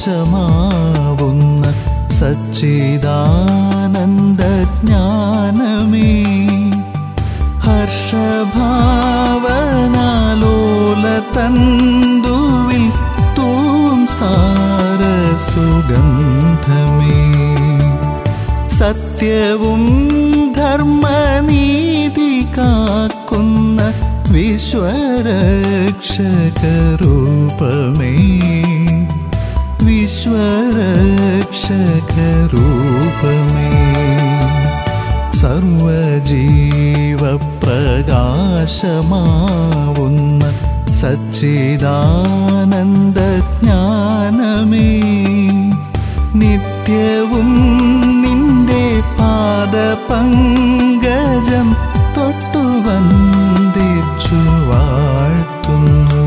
പ്രകാശമാവുന്ന സച്ചിദാനന്ദജ്ഞാനമേ ഹർഷഭാവനാലോല തന്തുവിൽ തൂം സാരസുഗന്ധമേ സത്യവും ധർമ്മനീതി കാക്കുന്ന വിശ്വരക്ഷകരൂപമേ വിശ്വരക്ഷകരൂപമേ സർവജീവപ്രകാശമാവുന്ന സച്ചിദാനന്ദജ്ഞാനമേ നിത്യവും നിന്റെ പാദപങ്കജം തൊട്ടു വന്ദിച്ചു വാഴ്ത്തുന്നു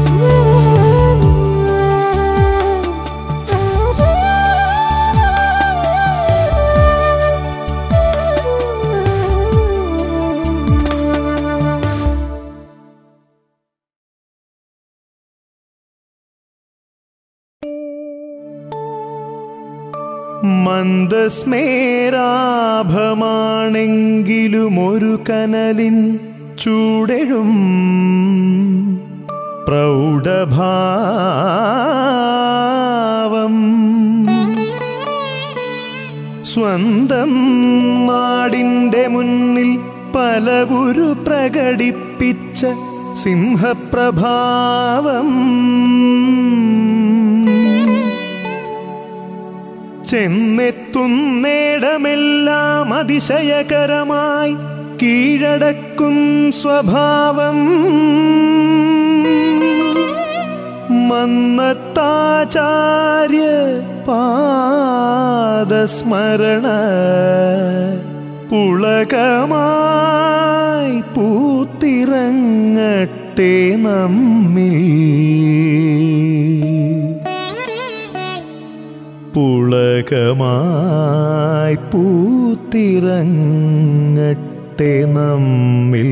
മന്ദസ്മേരാഭമാണെങ്കിലും ഒരു കനലിൻ ചൂടെഴും പ്രൗഢഭാവം സ്വന്തം നാടിൻ്റെ മുന്നിൽ പലവുരു പ്രകടിപ്പിച്ച സിംഹപ്രഭാവം ചെന്നെത്തുന്നേടമെല്ലാം അതിശയകരമായി കീഴടക്കും സ്വഭാവം മന്നത്താചാര്യ പാദസ്മരണ പുളകമായി പൂത്തിറങ്ങട്ടെ നമ്മിൽ പുളകമായി പൂത്തിറങ്ങട്ടെ നമ്മിൽ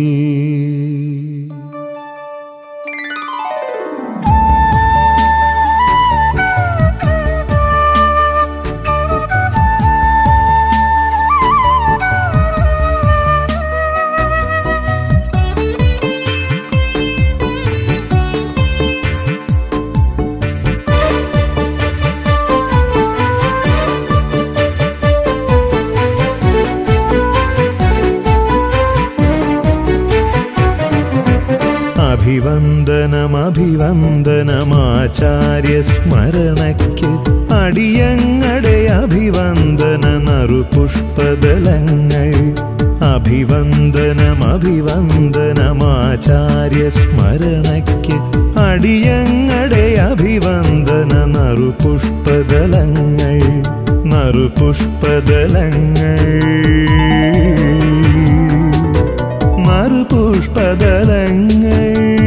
അഭിവന്ദനം അഭിവന്ദനമാചാര്യ സ്മരണയ്ക്ക് അടിയങ്ങടെ അഭിവന്ദന നറുപുഷ്പദലങ്ങൾ അഭിവന്ദനം അഭിവന്ദനമാചാര്യ സ്മരണയ്ക്ക് അടിയങ്ങടെ അഭിവന്ദന നറുപുഷ്പദലങ്ങൾ നറുപുഷ്പദലങ്ങൾ മറുപുഷ്പദലങ്ങൾ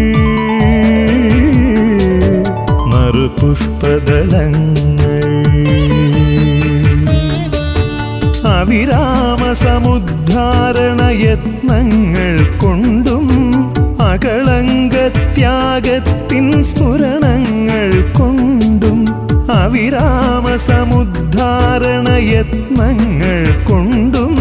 മറുപുഷ്പദലങ്ങൾ അവിരാമ സമുദ്ധാരണ യത്നങ്ങൾ കൊണ്ടും അകളങ്കത്യാഗത്തിൻ സ്ഫുരണങ്ങൾ കൊണ്ടും അവിരാമ സമുദ്ധാരണ യത്നങ്ങൾ കൊണ്ടും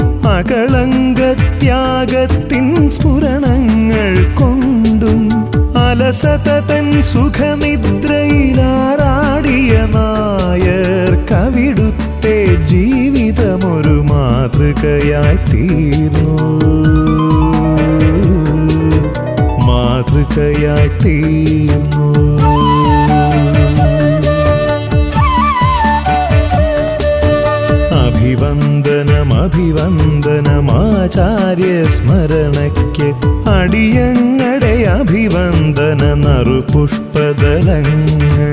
അകളങ്കത്യാഗത്തിൻ സ്ഫുരണങ്ങൾ കൊണ്ടും അലസതൻ സുഖനിദ്രയിലാറാടിയ നായർ കവിടുത്തെ ജീവിതമൊരു മാതൃകയായി തീർന്നു മാതൃകയായി തീർന്നു അഭിവന്ദനം അഭിവന്ദനമാചാര്യ സ്മരണയ്ക്ക് അടിയങ്ങടെ അഭിവന്ദന നറുപുഷ്പദലങ്ങൾ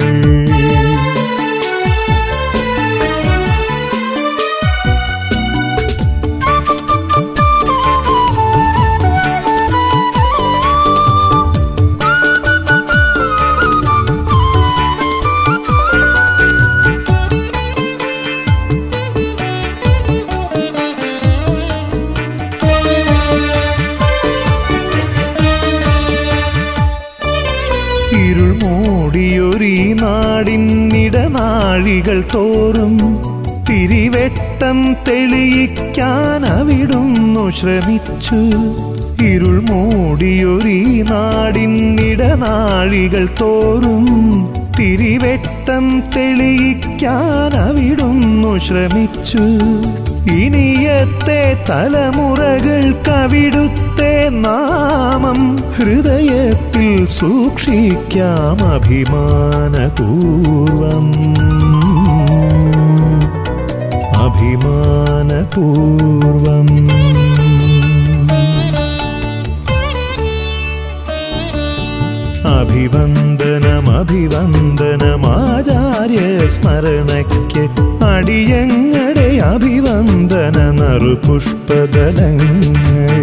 ഇരുൾ മൂടിയൊരീ നാട് നാഴികൾ തോറും തിരിവെട്ടം തെളിയിക്കാൻ അവിടുന്നു ശ്രമിച്ചു ഇരുൾ മൂടിയൊരീ നാടിനിടനാഴികൾ തോറും തിരിവെട്ടം തെളിയിക്കാൻ അവിടുന്നു ശ്രമിച്ചു ഇനിയത്തെ തലമുറകൾക്കവിടുത്തെ നാമം ഹൃദയത്തിൽ സൂക്ഷിക്കാം അഭിമാനപൂർവം അഭിമാനപൂർവം അഭിവന്ദനം അഭിവന്ദനമാചാര്യ സ്മരണയ്ക്ക് അടിയങ്ങടെ അഭിവന്ദന നറുപുഷ്പദലങ്ങൾ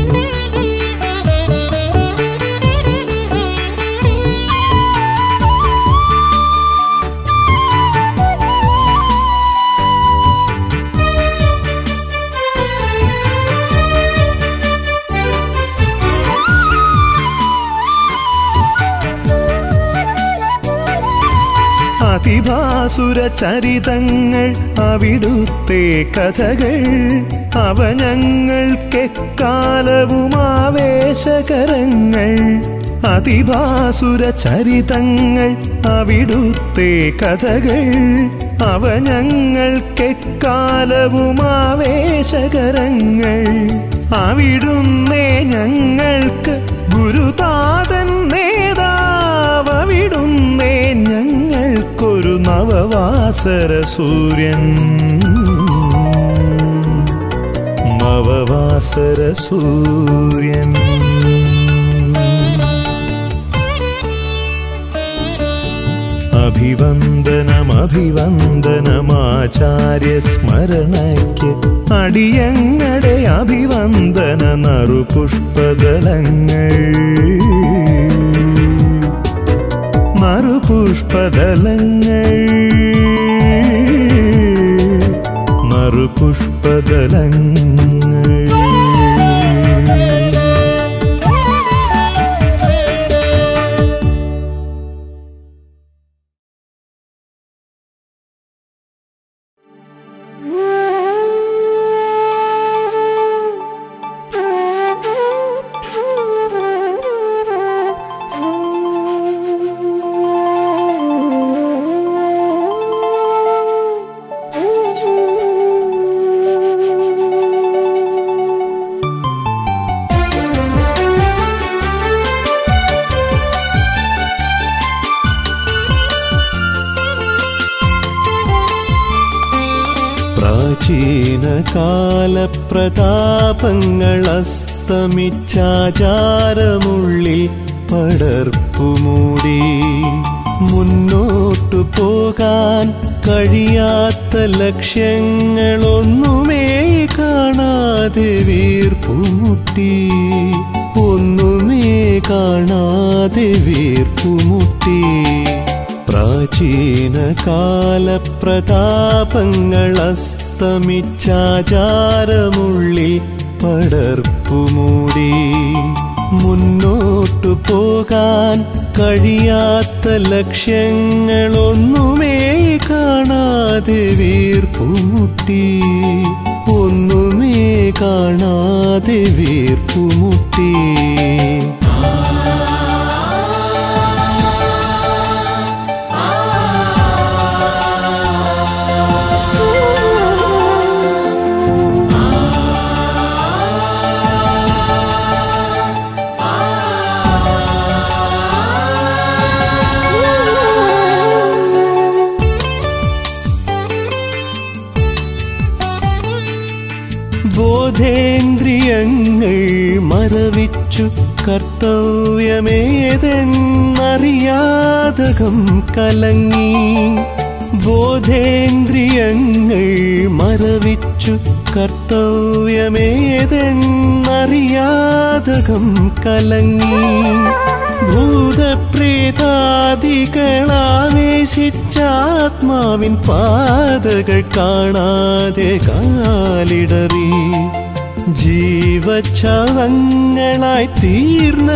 അതിഭാസുര ചരിതങ്ങൾ അവിടുത്തെ കഥകൾ അവ ഞങ്ങൾക്കെക്കാലവും ആവേശകരങ്ങൾ അതിഭാസുര ചരിതങ്ങൾ അവിടുത്തെ കഥകൾ അവ ഞങ്ങൾക്കെക്കാലവും ആവേശകരങ്ങൾ അവിടുന്നേ ഞങ്ങൾക്ക് ഗുരുതാതൻ നേതാവ് അവിടുന്നേ ഞങ്ങൾക്കൊരു നവവാസര സൂര്യൻ നവവാസര സൂര്യൻ അഭിവന്ദനം അഭിവന്ദനമാചാര്യ സ്മരണയ്ക്ക് അടിയങ്ങടെ അഭിവന്ദന നറുപുഷ്പദലങ്ങൾ നറുപുഷ്പദലങ്ങൾ നറുപുഷ്പദലങ്ങൾ പ്രാചീനകാലപ്രതാപങ്ങൾ അസ്തമിച്ചാചാരമുള്ളിൽ പടർപ്പുമൂടി മുന്നോട്ടു പോകാൻ കഴിയാത്ത ലക്ഷ്യങ്ങളൊന്നുമേ കാണാതെ വീർപ്പുമുട്ടി ഒന്നുമേ കാണാതെ വീർപ്പുമുട്ടി പ്രാചീനകാലപ്രതാപങ്ങൾ അസ്തമിച്ചാചാരമുള്ളിൽ പടർപ്പുമൂടി മുന്നോട്ടു പോകാൻ കഴിയാത്ത ലക്ഷ്യങ്ങളൊന്നുമേ കാണാതെ വീർപ്പുമുട്ടി ഒന്നുമേ കാണാതെ വീർപ്പുമുട്ടി ബോധേന്ദ്രിയങ്ങൾ മരവിച്ചു കർത്തവ്യമേതെന്നറിയാതകം കലങ്ങി ബോധേന്ദ്രിയങ്ങൾ മരവിച്ചു കർത്തവ്യമേതെന്നറിയാതകം കലങ്ങി ഭൂതപ്രേതാദികളാവേശിച്ചാത്മാവിൻ പാതകൾ കാണാതെ കാലിടറി ജീവച്ഛവങ്ങളായി തീർന്ന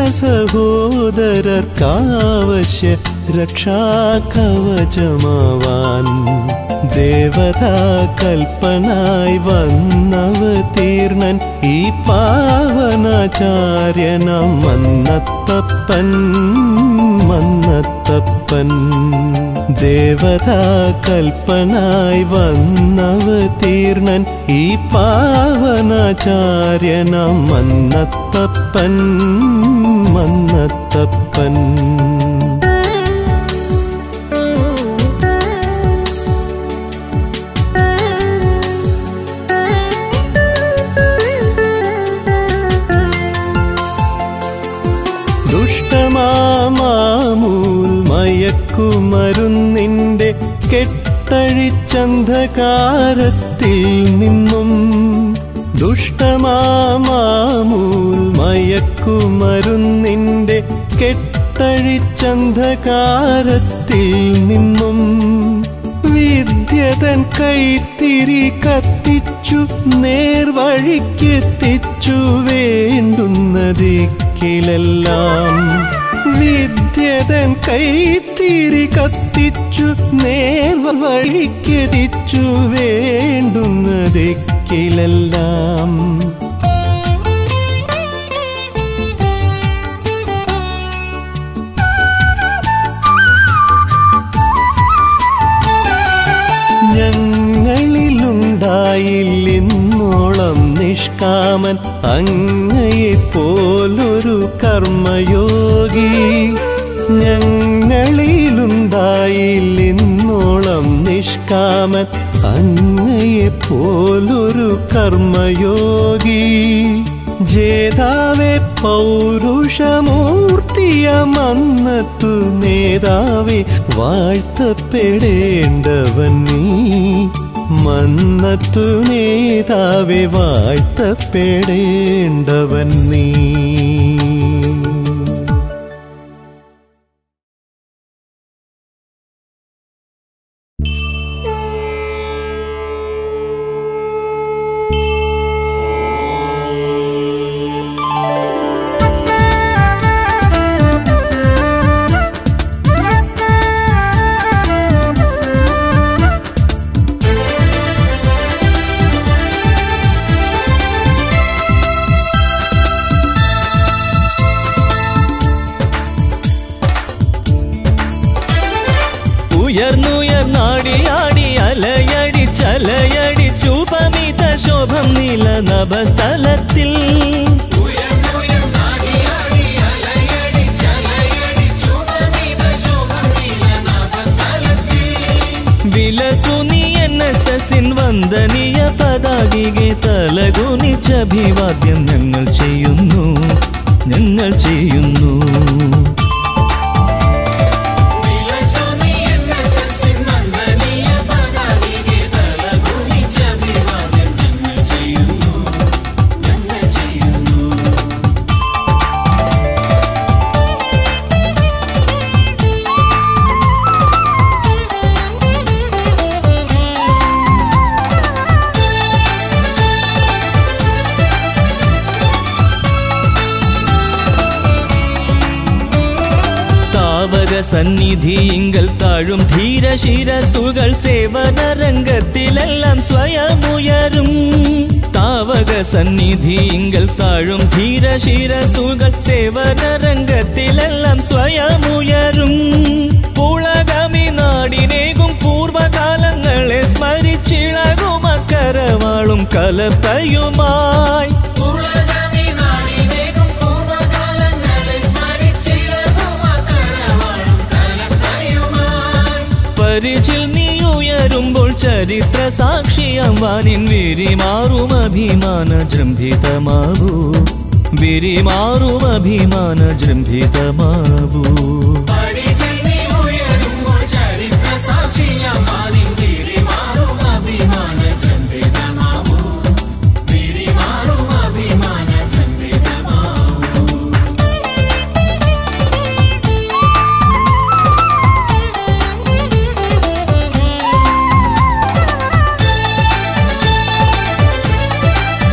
സഹോദരർക്കാവശ്യ രക്ഷാകവചമാവാൻ ദേവതാ കൽപ്പനായി വന്നവതീർണൻ ഈ പാവനാചാര്യനം മന്നത്തപ്പൻ മന്നത്തപ്പൻ ദേവതാ കൽപ്പനായി വന്നവതീർണൻ ഈ പാവനാചാര്യനം മന്നത്തപ്പൻ മന്നത്തപ്പൻ ദുഷ്ടമാമൂൽ മയക്കുമരുന്നിൻ്റെ കെട്ടഴിച്ചന്ധകാരത്തിൽ നിന്നും ദുഷ്ടമാമൂൽ മയക്കുമരുന്നിൻ്റെ കെട്ടഴിച്ചന്ധകാരത്തിൽ നിന്നും വിദ്യതൻ കൈത്തിരി കത്തിച്ചു നേർവഴിക്കെത്തിച്ചു വേണ്ടുന്നതിക്കിലെല്ലാം വിദ്യതൻ കൈത്തിരി കത്തിച്ചു നേർവഴിക്കെത്തിച്ചു വേണ്ടുന്നതിക്കിലെല്ലാം ഞങ്ങളിലുണ്ടായില്ലിന്നോളം നിഷ്കാമൻ അങ്ങയെ പോലൊരു കർമ്മയോഗി ഞങ്ങളിലുണ്ടായില്ലിന്നോളം നിഷ്കാമൻ അങ്ങയെ പോലൊരു കർമ്മയോഗി ജേതാവെ പൗരുഷമൂർത്തിയ മന്നത്തു നേതാവെ വാഴ്ത്തപ്പെടേണ്ടവൻ നീ മന്നത്തു നേതാവെ വാഴ്ത്തപ്പെടേണ്ടവൻ നീ ഉയർന്നുയർന്നാടിയാടി അലയടി ചലയടി ചൂപമിത ശോഭം നീല നഭസ്ഥലത്തിൽ വിലസുനി എൻ എസ് എസിൻ വന്ദനീയ പതാകികെ തലകുനിച്ചഭിവാദ്യം ഞങ്ങൾ ചെയ്യുന്നു ഞങ്ങൾ ചെയ്യുന്നു താവക സന്നിധിയിങ്കൽ താഴും ധീരശിരസുകൾ സേവന രംഗത്തിലെല്ലാം സ്വയമുയരും താവക സന്നിധിയിങ്കൽ താഴും ധീരശിരസുകൾ സേവന രംഗത്തിലെല്ലാം സ്വയമുയരും പുളകമി നാടിനേകും പൂർവകാലങ്ങളെ സ്മരിച്ചിളകും അക്കരവാളും കലപ്പയുമായി പരിചിൽ നീ ഉയരുമ്പോൾ ചരിത്ര സാക്ഷിയം വാനിൻ വിരിമാറും അഭിമാന ജൃംഭിതമാവൂ വിരിമാറും അഭിമാന ജൃംഭിതമാവൂ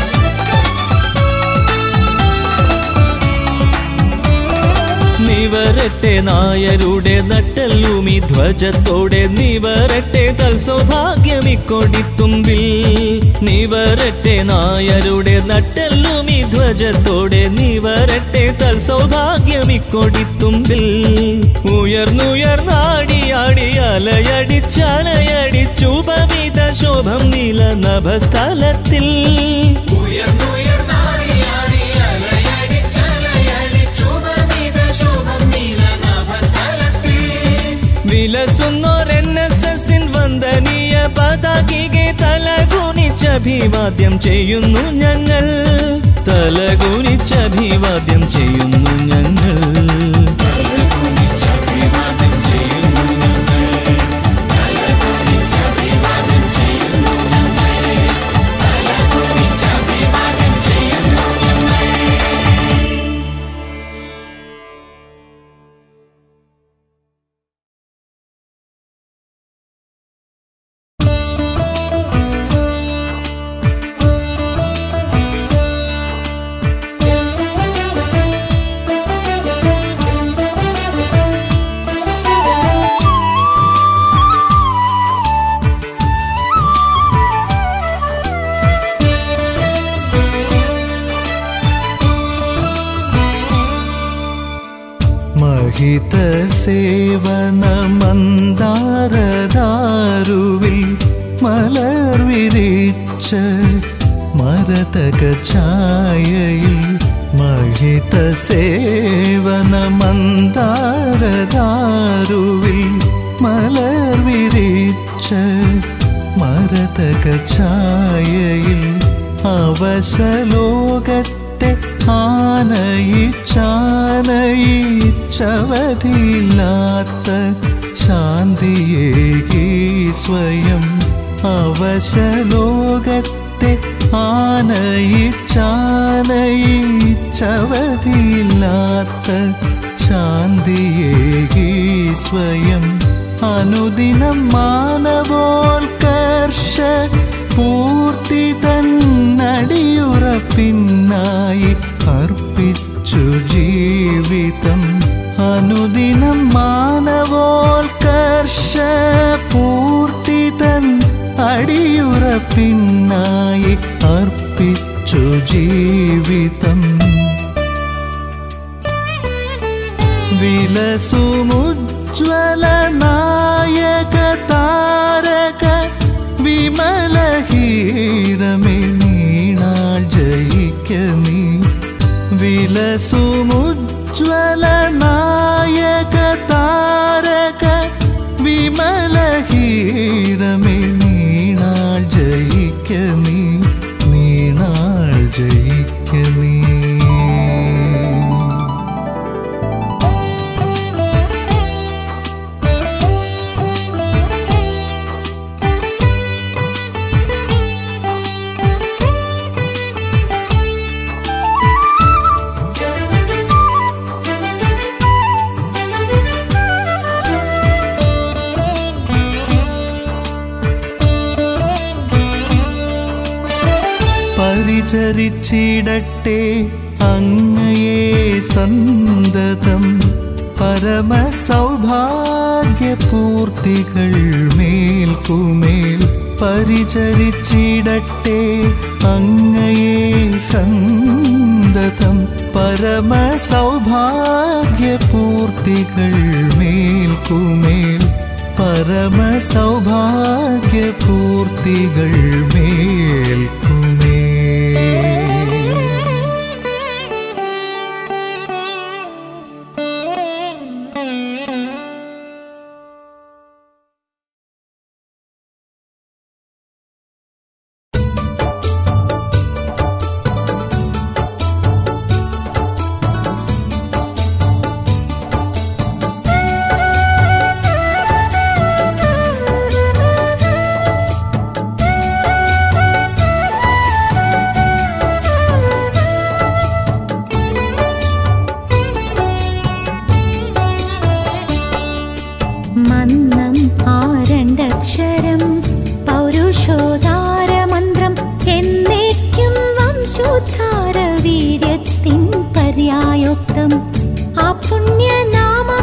നിവര നിവരട്ടെ നായരുടെ നട്ടല്ലൂമി ധ്വജത്തോടെ നിവരട്ടെ തൽ സൗഭാഗ്യമിക്കൊടിത്തുമ്പിൽ നിവരട്ടെ നായരുടെ നട്ടല്ലൂമി ധ്വജത്തോടെ നിവരട്ടെ തൽ സൗഭാഗ്യമിക്കൊടിത്തുമ്പിൽ ഉയർന്നുയർന്നാടിയാടി അലയടിച്ചലയടിച്ചുപമിത ശോഭം നീല നഭസ്ഥലത്തിൽ വിലസുന്നോർ എൻ എസ് എസിൻ വന്ദനീയ പതാകികെ തലകുനിച്ചഭിവാദ്യം ചെയ്യുന്നു ഞങ്ങൾ തലകുനിച്ചഭിവാദ്യം ചെയ്യുന്നു ഞങ്ങൾ മഹിത സേവന മന്ദാരദാരുവിൽ മലർ വിരിച്ച മരതക ഛായയിൽ മഹിത സേവന മന്ദാരദാരുവിൽ മലർ വിരിച്ച മരതക ഛായയിൽ അവശലോകത്തെ ആനയിച്ചാനയിച്ചവധിയില്ലാത്ത ശാന്തിയേകി സ്വയം അവശലോകത്തെ ആനയിച്ചാനയിച്ചവധിയില്ലാത്ത ശാന്തിയേകി സ്വയം അനുദിനം മാനവോൽക്കർഷ പൂർത്തി തന്നടിയുറപ്പിന്നായി അർപ്പിച്ചു ജീവിതം അനുദിനം മാനവോൽക്കർഷ പൂർത്തി തൻ അടിയുറപ്പിന്നായി അർപ്പിച്ചു ജീവിതം വിലസുമുജ്വല നായക താരക വിമലഹീരമേ നീണാൾ ജയിക്ക നീ വിലസുമുജ്വല നായക താരക വിമലഹീരമേ നീണാൾ ജയിക്ക നീ നീണാൾ ജയിക്ക നീ പരിചരിച്ചിടട്ടെ അങ്ങയെ സന്തതം പരമസൗഭാഗ്യപൂർത്തികൾ മേൽക്കുമേൽ പരിചരിച്ചിടട്ടെ അങ്ങയെ സന്തതം പരമസൗഭാഗ്യപൂർത്തികൾ മേൽക്കുമേൽ പരമസൗഭാഗ്യപൂർത്തികൾ മേൽക്കുമേൽ മന്നം ആരണ്ടക്ഷരം പൗരുഷോദാരമന്ത്രം എന്നേക്കും വംശോദ്ധാര വീര്യത്തിൻ പര്യായോക്തം ആ പുണ്യനാമ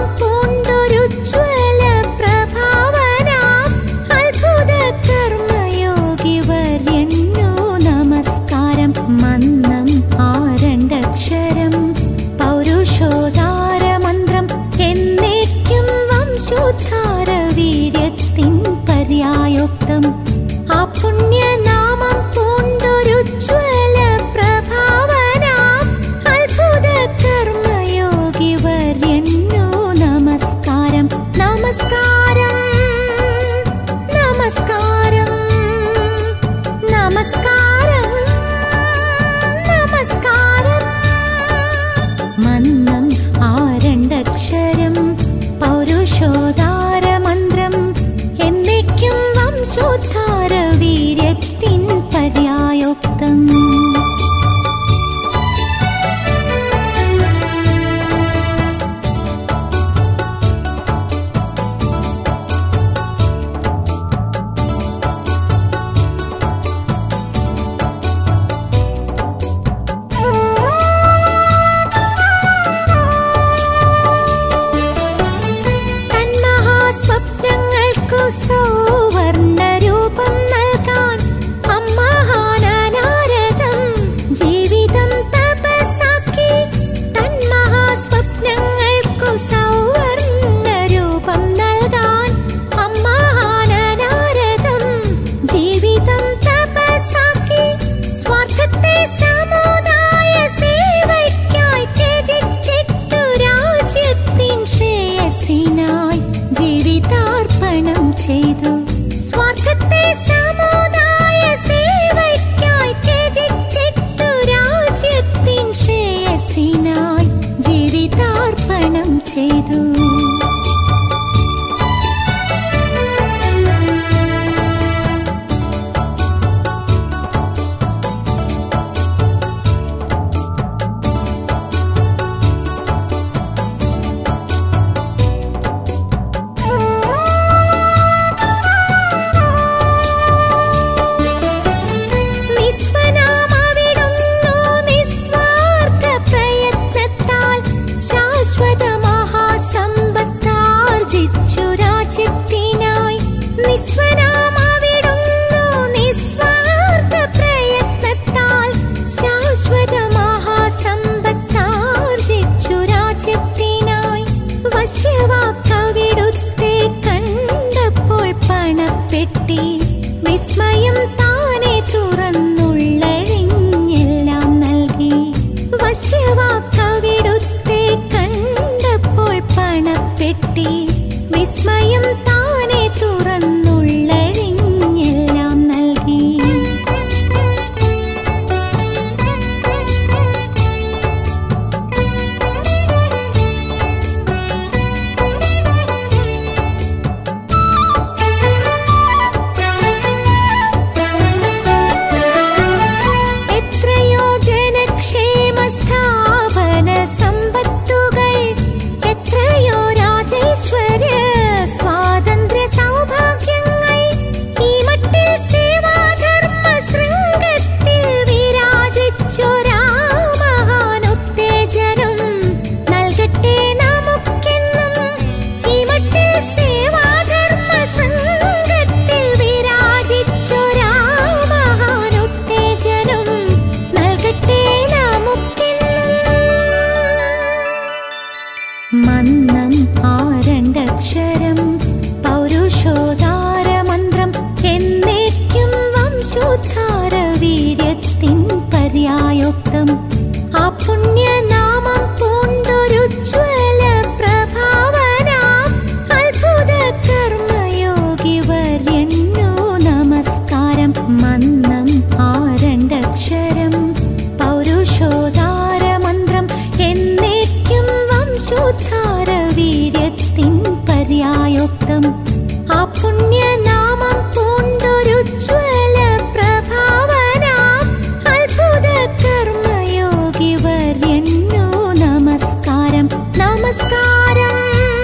പുണ്യനാമം പൂണ്ടൊരുജ്വല പ്രഭാവനാം അത്ഭുത കർമ്മയോഗി വര്യന്നു നമസ്കാരം മന്നം ആരണ്ടക്ഷരം പൗരുഷോദാര മന്ത്രം എന്നേക്കും വംശോദ്ധാര വീര്യത്തിൻ പര്യായോക്തം ആ പുണ്യനാമം പൂണ്ടൊരുജ്വല പ്രഭാവനാം അത്ഭുത കർമ്മയോഗി വര്യന്നു നമസ്കാരം നമസ്കാരം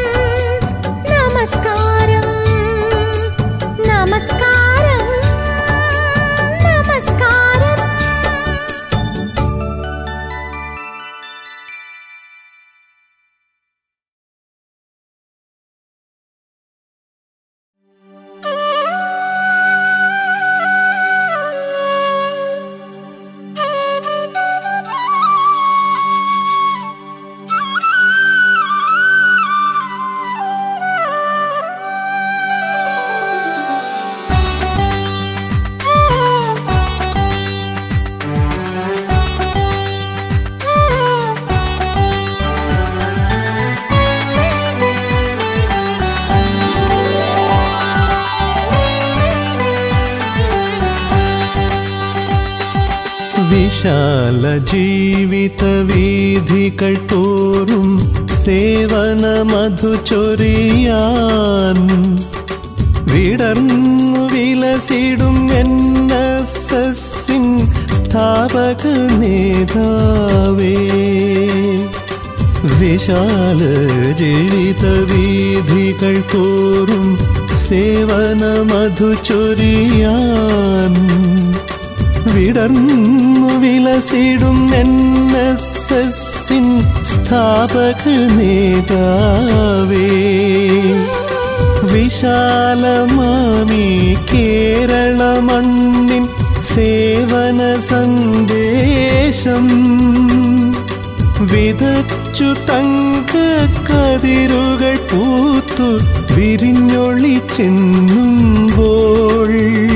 നമസ്കാരം നമസ്കാരം നമസ്കാരം വിശാല ജീവിത വീഥികൾ തോറും സേവന മധു ചൊരിയാൻ വിടർന്നു വിലസിടും എൻ എസ് എസിൻ സ്ഥാപക നേതാവേ വിശാല ജീവിത വീഥികൾ തോറും സേവന മധു ചൊരിയാൻ വിടർന്നു വിലസിടും എൻ എസ് എസിൻ സ്ഥാപക നേതാവേ വിശാലമാമി കേരള മണ്ണിൻ സേവന സന്ദേശം വിതച്ചു തങ്ക കതിരുകൾ പൂത്തു വിരിഞ്ഞൊളിച്ചെന്നുമ്പോൾ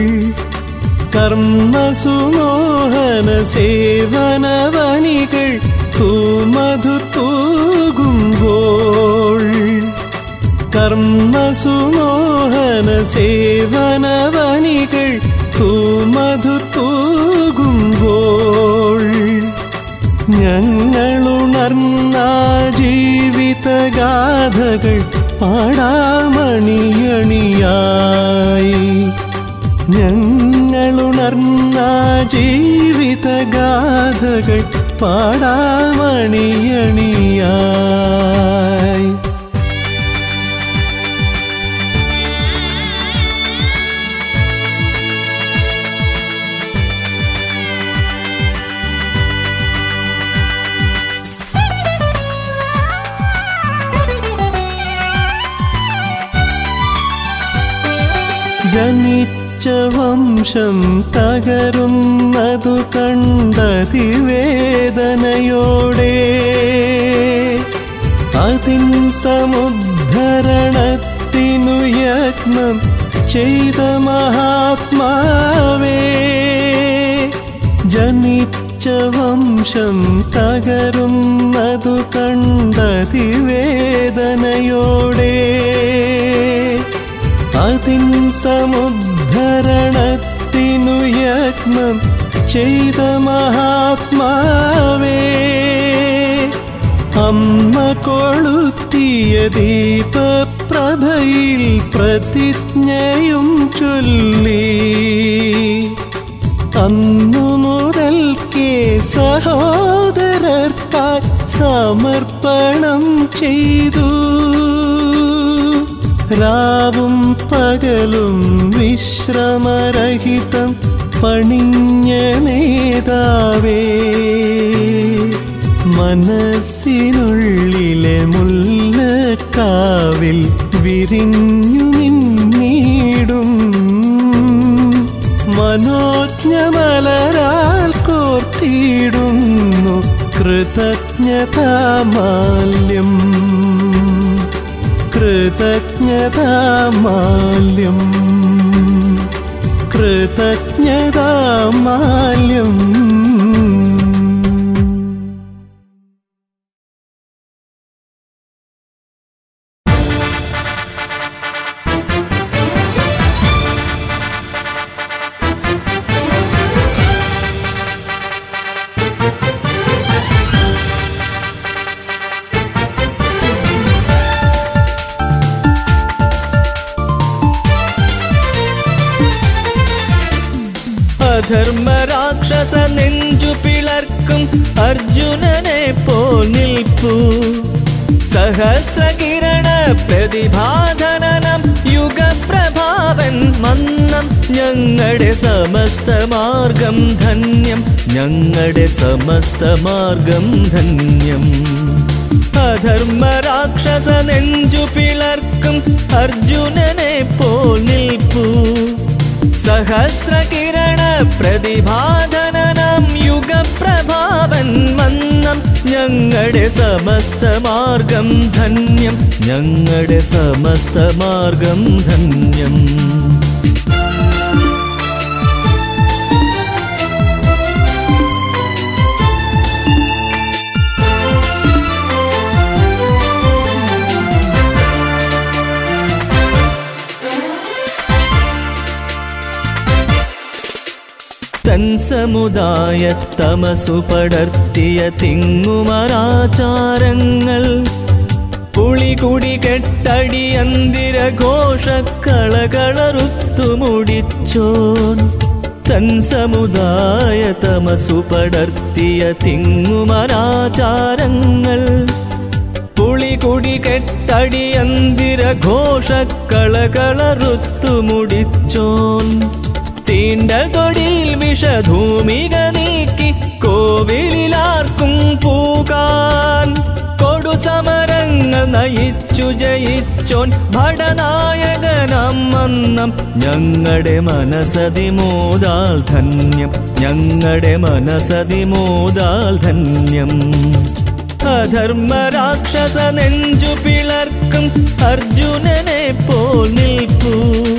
കർമ്മസുമോഹന സേവനവനികൾ തൂമധു തൂകുമ്പോൾ കർമ്മസുമോഹന സേവനവനികൾ തൂമധു തൂകുമ്പോൾ ഞങ്ങളുണർന്ന ജീവിതഗാഥകൾ പാടാമണിയണിയായി ഞങ്ങളുണർന്ന ജീവിതഗാഥകൾ പാടാമണിയണിയായി ജനിച്ച വംശം തകരുന്നതു കണ്ടതിവേദനയോടെ അതിൻ സമുദ്ധരണത്തിനു യത്നം ചെയ്ത മഹാത്മാവേ ജനിച്ച വംശം തകരുന്നതു കണ്ടതിവേദനയോടെ അതിൻ സമുദ്ധരണത്തിനു യത്നം ചെയ്ത മഹാത്മാവേ അമ്മ കൊളുത്തിയ ദീപപ്രഭയിൽ പ്രതിജ്ഞയും ചൊല്ലി അന്നു മുതൽക്കേ സഹോദരർക്കായി സമർപ്പണം ചെയ്തു രാവും പകലും വിശ്രമരഹിതം പണിഞ്ഞ നേതാവേ മനസ്സിനുള്ളിലെ മുല്ലക്കാവിൽ വിരിഞ്ഞു നിന്നീടും മനോജ്ഞമലരാൽ കോർത്തിടുന്നു കൃതജ്ഞതാമാല്യം കൃതജ്ഞതാമാല്യം കൃതജ്ഞതാമാല്യം പിളർക്കും അർജുനനെ പോൽ നിൽപ്പൂ സഹസ്രകിരണ പ്രതിഭാധനം യുഗപ്രഭാവൻ മന്നം ഞങ്ങളുടെ സമസ്ത മാർഗം ധന്യം ഞങ്ങളുടെ സമസ്ത മാർഗം ധന്യം അധർമ്മ രാക്ഷസ നെഞ്ചു പിളർക്കും അർജുനനെ പോൽ നിൽപ്പൂ സഹസ്രകിരണ പ്രതിഭാധനം യുഗപ്രഭാവൻ മന്നം ഞങ്ങളുടെ സമസ്ത മാർഗം ധന്യം ഞങ്ങളുടെ സമസ്ത മാർഗം ധന്യം തൻ സമുദായ തമസു പടർത്തിയ തിങ്ങുമരാചാരങ്ങൾ പുളികുടി കെട്ടടി അന്തിര ഘോഷക്കളകളറുത്തുമുടിച്ചോൻ തൻ സമുദായ തമസു പടർത്തിയ തിങ്ങുമരാചാരങ്ങൾ പുളികുടി കെട്ടടി അന്തിര ഘോഷക്കളകളറുത്തുമുടിച്ചോൻ തീണ്ട തൊടിയിൽ വിഷധൂമിക നീക്കി കോവിലാർക്കും പൂകാൻ കൊടുസമരങ്ങൾ നയിച്ചു ജയിച്ചോൻ ഭടനായകനാം മന്നം ഞങ്ങളുടെ മനസതി മോദാൽ ധന്യം ഞങ്ങളുടെ മനസതി മോദാൽ ധന്യം അധർമ്മ രാക്ഷസ നെഞ്ചു പിളർക്കും അർജുനനെ പോൽ നിൽപ്പൂ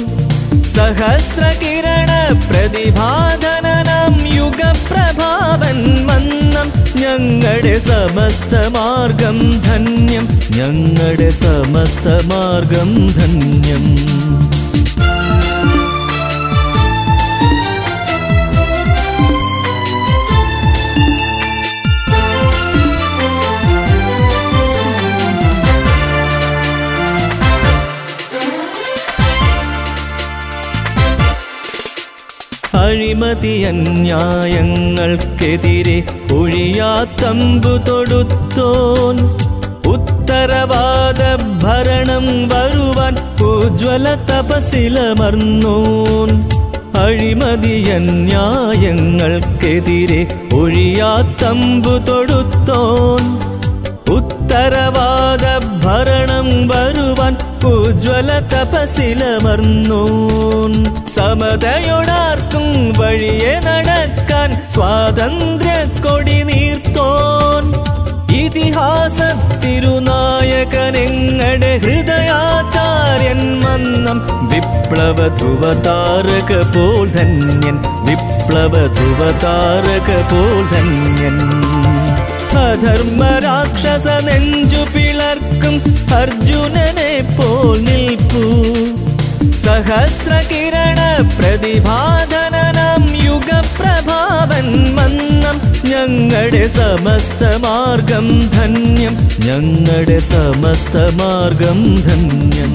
സഹസ്രകിരണ പ്രതിഭാധനം യുഗപ്രഭാവൻ മന്നം ഞങ്ങളുടെ സമസ്ത മാർഗം ധന്യം ഞങ്ങളുടെ സമസ്ത മാർഗം ധന്യം അഴിമതി അന്യായങ്ങൾക്കെതിരെ ഒഴിയാത്തമ്പു തൊടുത്തോൻ ഉത്തരവാദ ഭരണം വരുവാൻ ഉജ്വല തപസിലമർന്നോൻ അഴിമതി അന്യായങ്ങൾക്കെതിരെ ഒഴിയാത്തമ്പു തൊടുത്തോൻ ഉത്തരവാദ ഭരണം വരുവാൻ ഉജ്വല തപസിലമർന്നോൻ സമതയോടാർക്കും വഴിയെ നടക്കാൻ സ്വാതന്ത്ര്യ കൊടി നീർത്തോൻ ഇതിഹാസ തിരുനായകനെങ്ങടെ ഹൃദയാചാര്യൻ മന്നം വിപ്ലവ ധ്രുവതാരക പോൽ ധന്യൻ വിപ്ലവ ധ്രുവതാരക പോൽ ധന്യൻ അധർമ്മ രാക്ഷസ നെഞ്ചു പിളർക്കും അർജുനനെ പോൽ നിൽപ്പൂ സഹസ്രകിരണ പ്രതിഭാധനം യുഗപ്രഭാവൻ മന്നം ഞങ്ങളുടെ സമസ്ത മാർഗം ധന്യം ഞങ്ങളുടെ സമസ്ത മാർഗം ധന്യം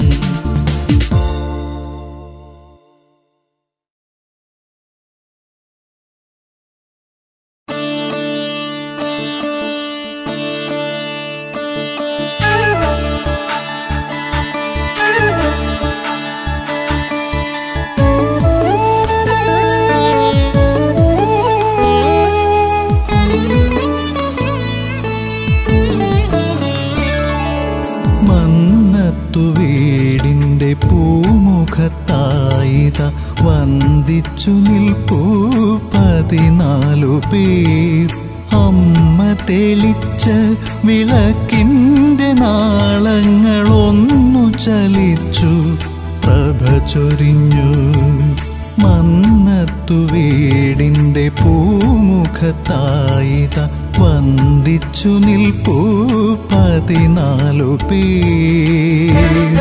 മന്നത്തു വീടിൻ്റെ പൂമുഖത്തായിത വന്ദിച്ചു നിൽപ്പൂ പതിനാലു പേർ അമ്മ തെളിച്ച വിളക്കിൻ്റെ നാളങ്ങളൊന്നു ചലിച്ചു പ്രഭ ചൊരിഞ്ഞു മന്നത്തു വീടിൻ്റെ പൂമുഖത്തായിത വന്ദിച്ചു നിൽപ്പൂ പതിനാലു പേർ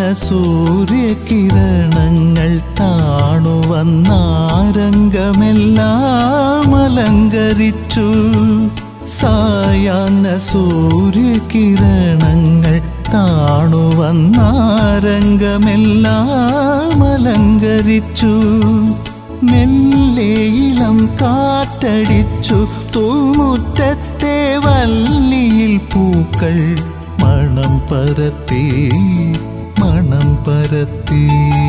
സൂര്യകിരണങ്ങൾ താണുവന്നാരംഗമെല്ലാം അലങ്കരിച്ചു സായാഹ്ന സൂര്യകിരണങ്ങൾ താണുവന്നാരംഗമെല്ലാം അലങ്കരിച്ചു മെല്ലെ ഇളം കാറ്റടിച്ചു തൂമുറ്റത്തെ വല്ലിയിൽ പൂക്കൾ മണം പരത്തി മണം പരത്തി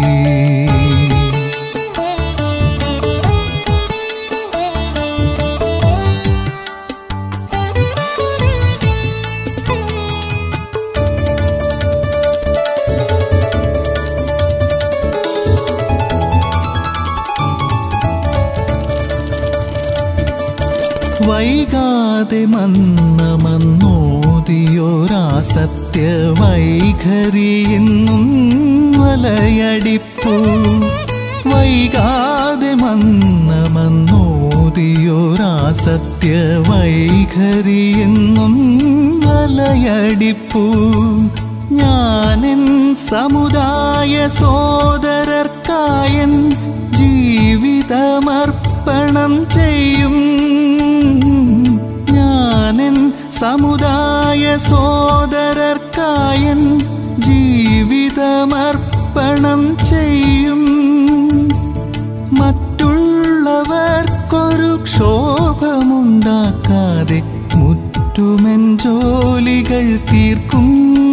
വൈകാതെ മന്നമന്നോദിയോരാസത്യ വൈഖരിയെന്നും വലയടിപ്പു വൈകാതെ മന്നമന്നോദിയോരാസത്യ വൈഖരിയെന്നും വലയടിപ്പു ഞാനെൻ സമുദായ സോദരർക്കായൻ ജീവിതമർപ്പണം ചെയ്യും ഞാനെൻ സമുദായ സോദരർക്കായൻ ജീവിതമർപ്പണം ചെയ്യും മറ്റുള്ളവർക്കൊരു ക്ഷോഭമുണ്ടാക്കാതെ മുറ്റുമെൻ ജോലികൾ തീർക്കും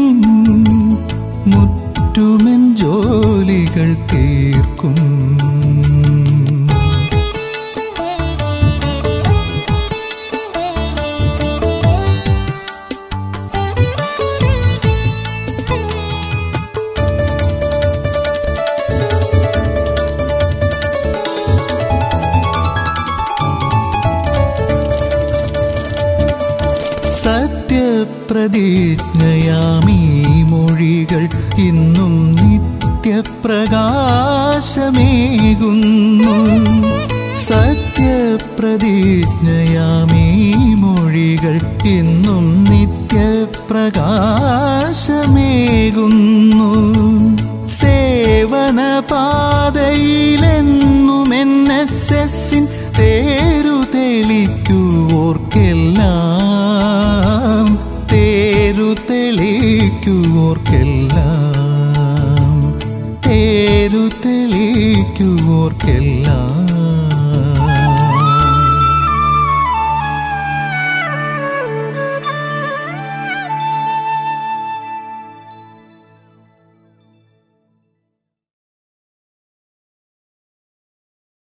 മുറ്റുമെൻ ജോലികൾ തീർക്കും സത്യപ്രതിജ്ഞയാമീ മൊഴികൾ ഇന്നും നിത്യപ്രകാശമേകുന്നു സത്യപ്രതിജ്ഞയാമീ മൊഴികൾ ഇന്നും നിത്യപ്രകാശമേകുന്നു സേവന പാതയിലെന്നും എൻ എസ് എസിൻ തേരു തെളിക്കുവോർക്കെല്ലാം തേരു തെളിക്കുവോർക്കെല്ലാം തേരു തെളിക്കുവോർക്കെല്ലാം